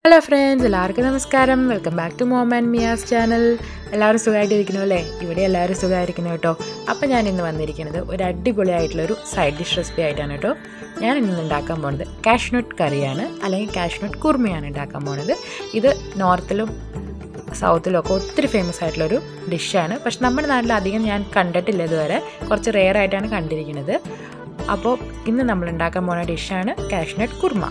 hello friends എല്ലാവർക്കും നമസ്കാരം welcome back to mom and Mia's channel എല്ലാവരും സുഖമായിട്ടിരിക്കുന്നു അല്ലേ ഇവിടെ എല്ലാവരും സുഖമായിരിക്കുന്നു കേട്ടോ അപ്പോൾ ഞാൻ ഇന്ന് വന്നിരിക്കുന്നത് ഒരു അടിപൊളിയായിട്ടുള്ളൊരു സൈഡ് ഡിഷ് റെസിപ്പി ആയിട്ടാണ് കേട്ടോ ഞാൻ ഇന്ന് ഉണ്ടാക്കാൻ പോകുന്നത് കാഷ്നട്ട് കറിയാണ് അല്ലെങ്കിൽ കാഷ്നട്ട് കുർമയാണ് ഉണ്ടാക്കാൻ പോകുന്നത് ഇത് നോർത്തിലും സൗത്തിലും ഒക്കെ ഒത്തിരി ഫേമസ് ആയിട്ടുള്ളൊരു ഡിഷാണ് പക്ഷെ നമ്മുടെ നാട്ടിൽ അധികം ഞാൻ കണ്ടിട്ടില്ല ഇതുവരെ കുറച്ച് റെയർ ആയിട്ടാണ് കണ്ടിരിക്കുന്നത് അപ്പോൾ ഇന്ന് നമ്മൾ ഉണ്ടാക്കാൻ പോകുന്ന ഡിഷാണ് കാഷ്നട്ട് കുർമ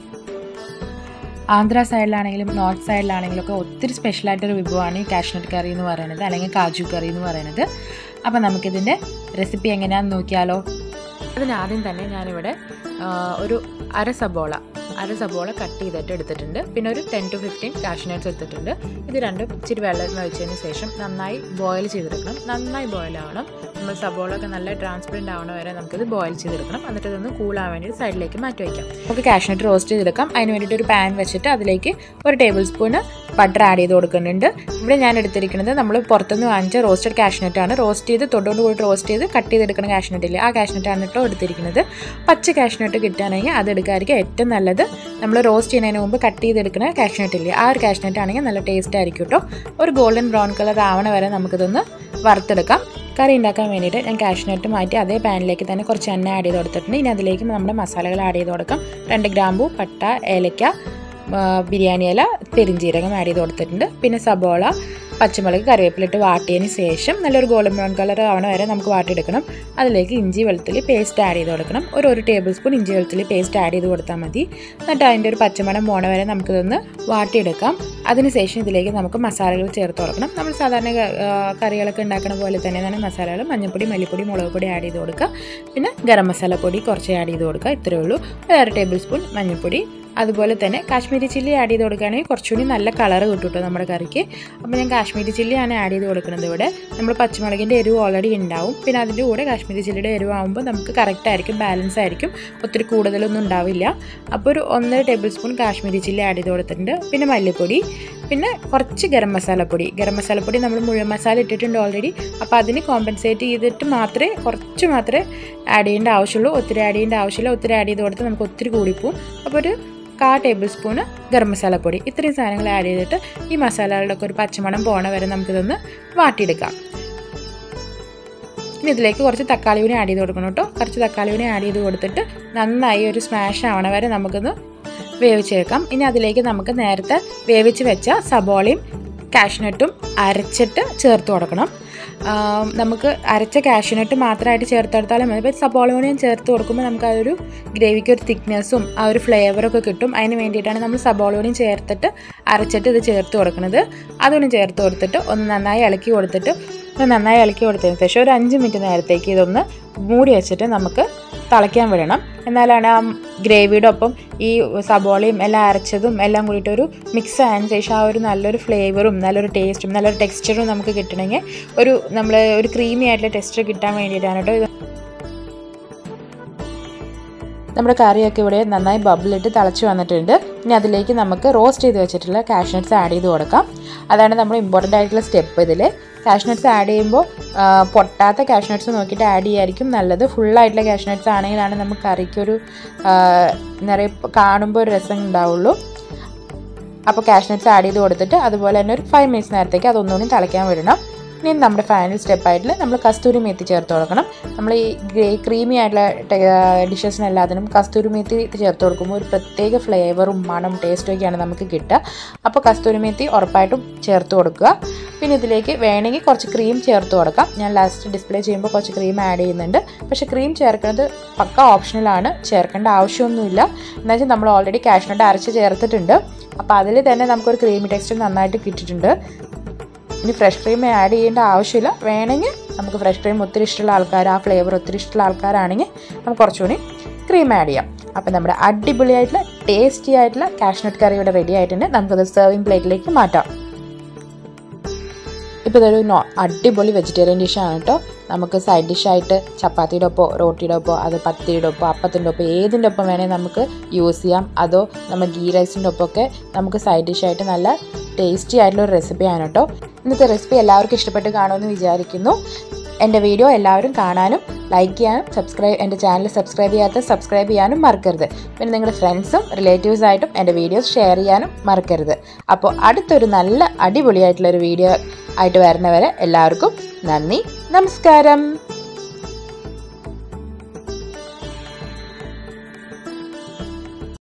ആന്ധ്ര സൈഡിലാണെങ്കിലും നോർത്ത് സൈഡിലാണെങ്കിലും ഒക്കെ ഒത്തിരി സ്പെഷ്യലായിട്ടൊരു വിഭവമാണ് ഈ കാഷ്നട്ട് കറി എന്ന് പറയുന്നത് അല്ലെങ്കിൽ കാജു കറി എന്ന് പറയുന്നത് അപ്പോൾ നമുക്കിതിൻ്റെ റെസിപ്പി എങ്ങനെയാണെന്ന് നോക്കിയാലോ അതിനാദ്യം തന്നെ ഞാനിവിടെ ഒരു അര സബോള അര സബോള കട്ട് ചെയ്തിട്ട് എടുത്തിട്ടുണ്ട് പിന്നെ ഒരു ടെൻ ടു ഫിഫ്റ്റീൻ കാഷ്നട്ട്സ് എടുത്തിട്ടുണ്ട് ഇത് രണ്ടും ഇച്ചിരി വെള്ളം ഒഴിച്ചതിന് ശേഷം നന്നായി ബോയിൽ ചെയ്തെടുക്കണം നന്നായി ബോയിൽ ആവണം നമ്മൾ സബോള ഒക്കെ നല്ല ട്രാൻസ്പെറൻറ്റ് ആവണ വരെ നമുക്കിത് ബോയിൽ ചെയ്തെടുക്കണം എന്നിട്ട് ഇതൊന്ന് കൂളാൻ വേണ്ടിയിട്ട് സൈഡിലേക്ക് മാറ്റി വയ്ക്കാം നമുക്ക് കാഷ്നട്ട് റോസ്റ്റ് ചെയ്തെടുക്കാം അതിന് വേണ്ടിയിട്ട് ഒരു പാൻ വെച്ചിട്ട് അതിലേക്ക് ഒരു ടേബിൾ സ്പൂണ് ബട്ടർ ആഡ് ചെയ്ത് കൊടുക്കുന്നുണ്ട് ഇവിടെ ഞാൻ എടുത്തിരിക്കുന്നത് നമ്മൾ പുറത്തുനിന്ന് വാങ്ങിച്ച റോസ്റ്റഡ് കാഷ്നട്ടാണ് റോസ്റ്റ് ചെയ്ത് തൊണ്ടോണ്ട് കൂടി റോസ്റ്റ് ചെയ്ത് കട്ട് ചെയ്തെടുക്കുന്ന കാഷ്നട്ട് ഇല്ലേ ആ കാഷ്നട്ടാണ് കേട്ടോ എടുത്തിരിക്കുന്നത് പച്ച കാഷ്നട്ട് കിട്ടുകയാണെങ്കിൽ അത് എടുക്കാതിരിക്കും ഏറ്റവും നല്ലത് നമ്മൾ റോസ്റ്റ് ചെയ്യുന്നതിന് മുമ്പ് കട്ട് ചെയ്തെടുക്കുന്ന കാഷ്നട്ട് ഇല്ലേ ആ ഒരു കാഷ്നട്ട് ആണെങ്കിൽ നല്ല ടേസ്റ്റ് ആയിരിക്കും കേട്ടോ ഒരു ഗോൾഡൻ ബ്രൗൺ കളർ ആവണ വരെ നമുക്കിതൊന്ന് വറുത്തെടുക്കാം കറി ഉണ്ടാക്കാൻ വേണ്ടിയിട്ട് ഞാൻ കാഷ്നട്ട് മാറ്റി അതേ പാനിലേക്ക് തന്നെ കുറച്ച് എണ്ണ ആഡ് ചെയ്ത് കൊടുത്തിട്ടുണ്ട് ഇനി അതിലേക്ക് നമ്മുടെ മസാലകൾ ആഡ് ചെയ്ത് കൊടുക്കാം രണ്ട് ഗ്രാമ്പു പട്ട ഏലക്ക ബിരിയാണി ഇല പെരിഞ്ചീരകം ആഡ് ചെയ്ത് കൊടുത്തിട്ടുണ്ട് പിന്നെ സബോള പച്ചമുളക് കറിവേപ്പിലിട്ട് വാട്ടിയതിന് ശേഷം നല്ലൊരു ഗോൾഡൻ ബ്രൗൺ കളർ ആവണ വരെ നമുക്ക് വാട്ടിയെടുക്കണം അതിലേക്ക് ഇഞ്ചി വെളുത്തുള്ളി പേസ്റ്റ് ആഡ് ചെയ്ത് കൊടുക്കണം ഒരു ഒരു ടേബിൾ സ്പൂൺ ഇഞ്ചി വെളുത്തുള്ളി പേസ്റ്റ് ആഡ് ചെയ്ത് കൊടുത്താൽ മതി എന്നിട്ട് അതിൻ്റെ ഒരു പച്ചമണം പോണ വരെ നമുക്കിതൊന്ന് വാട്ടിയെടുക്കാം അതിനുശേഷം ഇതിലേക്ക് നമുക്ക് മസാലകൾ ചേർത്ത് കൊടുക്കണം നമ്മൾ സാധാരണ കറികളൊക്കെ ഉണ്ടാക്കുന്ന പോലെ തന്നെയാണ് മസാലകൾ മഞ്ഞൾപ്പൊടി മല്ലിപ്പൊടി മുളക് പൊടി ആഡ് ചെയ്ത് കൊടുക്കുക പിന്നെ ഗരം മസാല പൊടി കുറച്ച് ആഡ് ചെയ്ത് കൊടുക്കുക ഇത്രയേ ഉള്ളൂ ഒരു അര ടേബിൾ സ്പൂൺ മഞ്ഞൾപ്പൊടി അതുപോലെ തന്നെ കാശ്മീരി ചില്ലി ആഡ് ചെയ്ത് കൊടുക്കുകയാണെങ്കിൽ കുറച്ചുകൂടി നല്ല കളർ കിട്ടും കേട്ടോ നമ്മുടെ കറിക്ക് അപ്പോൾ ഞാൻ കാശ്മീരി ചില്ലിയാണ് ആഡ് ചെയ്ത് കൊടുക്കുന്നത് ഇവിടെ നമ്മൾ പച്ചമുളകിൻ്റെ എരിവ് ഓൾറെഡി ഉണ്ടാവും പിന്നെ അതിൻ്റെ കൂടെ കാശ്മീരി ചില്ലിയുടെ എരിവ് ആകുമ്പോൾ നമുക്ക് കറക്റ്റ് ആയിരിക്കും ബാലൻസ് ആയിരിക്കും ഒത്തിരി കൂടുതലൊന്നും ഉണ്ടാവില്ല അപ്പോൾ ഒരു ഒന്നര tablespoon Kashmiri chilli add ചെയ്ത് കൊടുത്തിട്ടുണ്ട് പിന്നെ മല്ലിപ്പൊടി പിന്നെ കുറച്ച് ഗരം മസാലപ്പൊടി ഗരം മസാലപ്പൊടി നമ്മൾ മുഴുവൻ മസാല ഇട്ടിട്ടുണ്ട് ഓൾറെഡി അപ്പോൾ അതിന് കോമ്പൻസേറ്റ് ചെയ്തിട്ട് മാത്രമേ കുറച്ച് മാത്രമേ ആഡ് ചെയ്യേണ്ട ആവശ്യമുള്ളൂ ഒത്തിരി ആഡ് ചെയ്യേണ്ട ആവശ്യമില്ല ഒത്തിരി ആഡ് ചെയ്ത് കൊടുത്ത് നമുക്ക് ഒത്തിരി കൂടിപ്പോവും അപ്പോൾ ഒരു കാ ടേബിൾ സ്പൂണ് ഗരം മസാലപ്പൊടി ഇത്രയും സാധനങ്ങൾ ആഡ് ചെയ്തിട്ട് ഈ മസാലകളുടെ ഒക്കെ ഒരു പച്ചമണം പോണ വരെ നമുക്കിതൊന്ന് വാട്ടിയെടുക്കാം ഇനി ഇതിലേക്ക് കുറച്ച് തക്കാളി കൂടി ആഡ് ചെയ്ത് കൊടുക്കണം കേട്ടോ കുറച്ച് തക്കാളി കൂടി ആഡ് ചെയ്ത് കൊടുത്തിട്ട് നന്നായി ഒരു സ്മാഷ് ആവണ വരെ നമുക്കൊന്ന് വേവിച്ചേക്കാം ഇനി അതിലേക്ക് നമുക്ക് നേരത്തെ വേവിച്ച് വെച്ച സബോളയും കാഷ്നട്ടും അരച്ചിട്ട് ചേർത്ത് കൊടുക്കണം നമുക്ക് അരച്ച കാഷ്നട്ട് മാത്രമായിട്ട് ചേർത്തെടുത്താലും മതി ഇപ്പോൾ സബോള ചേർത്ത് കൊടുക്കുമ്പോൾ നമുക്ക് ആ ഒരു ഗ്രേവിക്ക് ഒരു തിക്നെസ്സും ആ ഒരു ഫ്ലേവറൊക്കെ കിട്ടും അതിന് വേണ്ടിയിട്ടാണ് നമ്മൾ സബോള ചേർത്തിട്ട് അരച്ചിട്ട് ഇത് ചേർത്ത് കൊടുക്കുന്നത് അതൊന്ന് ചേർത്ത് കൊടുത്തിട്ട് ഒന്ന് നന്നായി ഇളക്കി കൊടുത്തിട്ട് ഒന്ന് നന്നായി ഇളക്കി കൊടുത്തതിന് ശേഷം ഒരു അഞ്ച് മിനിറ്റ് നേരത്തേക്ക് ഇതൊന്ന് മൂടി വെച്ചിട്ട് നമുക്ക് തിളയ്ക്കാൻ വിടണം എന്നാലാണ് ആ ഗ്രേവിയുടെ ഒപ്പം ഈ സബോളയും എല്ലാം അരച്ചതും എല്ലാം കൂടിയിട്ട് ഒരു മിക്സ് ആയതിനു ശേഷം ആ ഒരു നല്ലൊരു ഫ്ലേവറും നല്ലൊരു ടേസ്റ്റും നല്ലൊരു ടെക്സ്ചറും നമുക്ക് കിട്ടണമെങ്കിൽ ഒരു നമ്മൾ ഒരു ക്രീമി ആയിട്ടുള്ള ടെക്സ്ചർ കിട്ടാൻ വേണ്ടിയിട്ടാണ് കേട്ടോ ഇത് നമ്മുടെ കറിയൊക്കെ ഇവിടെ നന്നായി ബബിളിട്ട് തിളച്ച് വന്നിട്ടുണ്ട് ഇനി അതിലേക്ക് നമുക്ക് റോസ്റ്റ് ചെയ്ത് വെച്ചിട്ടുള്ള കാഷ്നട്ട്സ് ആഡ് ചെയ്ത് കൊടുക്കാം അതാണ് നമ്മൾ ഇമ്പോർട്ടൻ്റ് ആയിട്ടുള്ള സ്റ്റെപ്പ് ഇതിൽ കാഷ്നട്ട്സ് ആഡ് ചെയ്യുമ്പോൾ പൊട്ടാത്ത കാഷ്നട്ട്സ് നോക്കിയിട്ട് ആഡ് ചെയ്യായിരിക്കും നല്ലത് ഫുള്ളായിട്ടുള്ള കാഷ്നട്ട്സ് ആണെങ്കിലാണ് നമുക്ക് കറിക്കൊരു നിറയെ കാണുമ്പോൾ ഒരു രസം ഉണ്ടാവുള്ളൂ അപ്പോൾ കാഷ്നട്ട്സ് ആഡ് ചെയ്ത് കൊടുത്തിട്ട് അതുപോലെ തന്നെ ഒരു ഫൈവ് മിനിറ്റ്സ് നേരത്തേക്ക് അതൊന്നുകൂടി തിളയ്ക്കാൻ വിടണം ഇനി നമ്മുടെ ഫൈനൽ സ്റ്റെപ്പായിട്ട് നമ്മൾ കസ്തൂരി മേത്തി ചേർത്ത് കൊടുക്കണം നമ്മൾ ഈ ഗ്രേ ക്രീമി ആയിട്ടുള്ള ഡിഷസിന് എല്ലാത്തിനും കസ്തൂരി മേത്തി ചേർത്ത് കൊടുക്കുമ്പോൾ ഒരു പ്രത്യേക ഫ്ലേവറും മണം ടേസ്റ്റും ഒക്കെയാണ് നമുക്ക് കിട്ടുക അപ്പോൾ കസ്തൂരി മേത്തി ഉറപ്പായിട്ടും ചേർത്ത് കൊടുക്കുക പിന്നെ ഇതിലേക്ക് വേണമെങ്കിൽ കുറച്ച് ക്രീം ചേർത്ത് കൊടുക്കാം ഞാൻ ലാസ്റ്റ് ഡിസ്പ്ലേ ചെയ്യുമ്പോൾ കുറച്ച് ക്രീം ആഡ് ചെയ്യുന്നുണ്ട് പക്ഷേ ക്രീം ചേർക്കുന്നത് പക്ക ഓപ്ഷണലാണ് ചേർക്കേണ്ട ആവശ്യമൊന്നുമില്ല എന്നു വെച്ചാൽ നമ്മൾ ഓൾറെഡി കാഷ്നട്ട് അരച്ച് ചേർത്തിട്ടുണ്ട് അപ്പോൾ അതിൽ തന്നെ നമുക്കൊരു ക്രീമി ടെക്സ്ചർ നന്നായിട്ട് കിട്ടിയിട്ടുണ്ട് ഇനി ഫ്രഷ് ക്രീം ആഡ് ചെയ്യേണ്ട ആവശ്യമില്ല വേണമെങ്കിൽ നമുക്ക് ഫ്രഷ് ക്രീം ഒത്തിരി ഇഷ്ടമുള്ള ആൾക്കാർ ആ ഫ്ലേവർ ഒത്തിരി ഇഷ്ടമുള്ള ആൾക്കാരാണെങ്കിൽ നമുക്ക് കുറച്ചുകൂടി ക്രീം ആഡ് ചെയ്യാം അപ്പോൾ നമ്മുടെ അടിപൊളിയായിട്ടുള്ള ടേസ്റ്റി ആയിട്ടുള്ള കാഷ്നട്ട് കറി ഇവിടെ റെഡി ആയിട്ടുണ്ട് നമുക്കത് സെർവിങ് പ്ലേറ്റിലേക്ക് മാറ്റാം ഇപ്പോൾ ഇതൊരു നോ അടിപൊളി വെജിറ്റേറിയൻ ഡിഷാണ് കേട്ടോ നമുക്ക് സൈഡ് ഡിഷായിട്ട് ചപ്പാത്തിയുടെ ഒപ്പോ റോട്ടിയുടെ ഒപ്പോ അത് പത്തിരിയുടെ ഒപ്പോ അപ്പത്തിൻ്റെ ഒപ്പം ഏതിൻ്റെ ഒപ്പം വേണമെങ്കിൽ നമുക്ക് യൂസ് ചെയ്യാം അതോ നമ്മൾ ഗീ റൈസിൻ്റെ ഒപ്പമൊക്കെ നമുക്ക് സൈഡ് ഡിഷായിട്ട് നല്ല ടേസ്റ്റി ആയിട്ടുള്ള ഒരു റെസിപ്പിയാണ് കേട്ടോ ഇന്നത്തെ റെസിപ്പി എല്ലാവർക്കും ഇഷ്ടപ്പെട്ട് കാണുമെന്ന് വിചാരിക്കുന്നു എൻ്റെ വീഡിയോ എല്ലാവരും കാണാനും ലൈക്ക് ചെയ്യാനും സബ്സ്ക്രൈബ് എൻ്റെ ചാനൽ സബ്സ്ക്രൈബ് ചെയ്യാത്ത സബ്സ്ക്രൈബ് ചെയ്യാനും മറക്കരുത് പിന്നെ നിങ്ങളുടെ ഫ്രണ്ട്സും റിലേറ്റീവ്സായിട്ടും എൻ്റെ വീഡിയോസ് ഷെയർ ചെയ്യാനും മറക്കരുത് അപ്പോൾ അടുത്തൊരു നല്ല അടിപൊളിയായിട്ടുള്ളൊരു വീഡിയോ ആയിട്ട് വരുന്നവരെ എല്ലാവർക്കും നന്ദി നമസ്കാരം